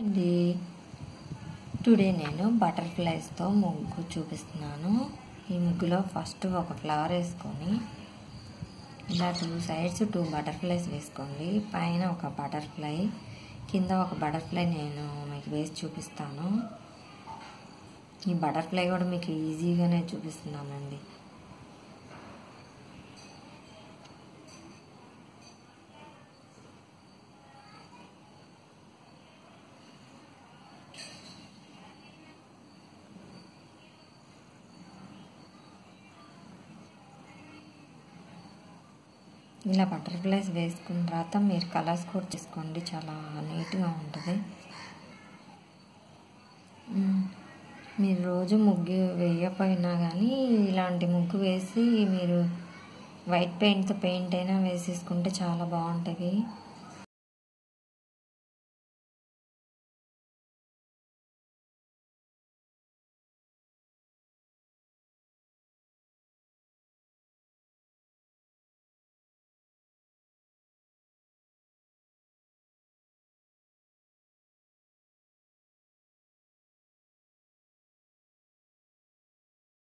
అండి టుడే నేను బటర్ఫ్లైస్తో ముగ్గు చూపిస్తున్నాను ఈ ముగ్గులో ఫస్ట్ ఒక ఫ్లవర్ వేసుకొని ఇలా టూ సైడ్స్ టూ బటర్ఫ్లైస్ వేసుకోండి పైన ఒక బటర్ఫ్లై కింద ఒక బటర్ఫ్లై నేను మీకు వేసి చూపిస్తాను ఈ బటర్ఫ్లై కూడా మీకు ఈజీగానే చూపిస్తున్నానండి ఇలా బటర్ఫ్లైస్ వేసుకున్న తర్వాత మీరు కలర్స్ కూడా చేసుకోండి చాలా నీట్గా ఉంటుంది మీరు రోజు ముగ్గు వేయకపోయినా కానీ ఇలాంటి ముగ్గు వేసి మీరు వైట్ పెయింట్తో పెయింట్ అయినా వేసేసుకుంటే చాలా బాగుంటుంది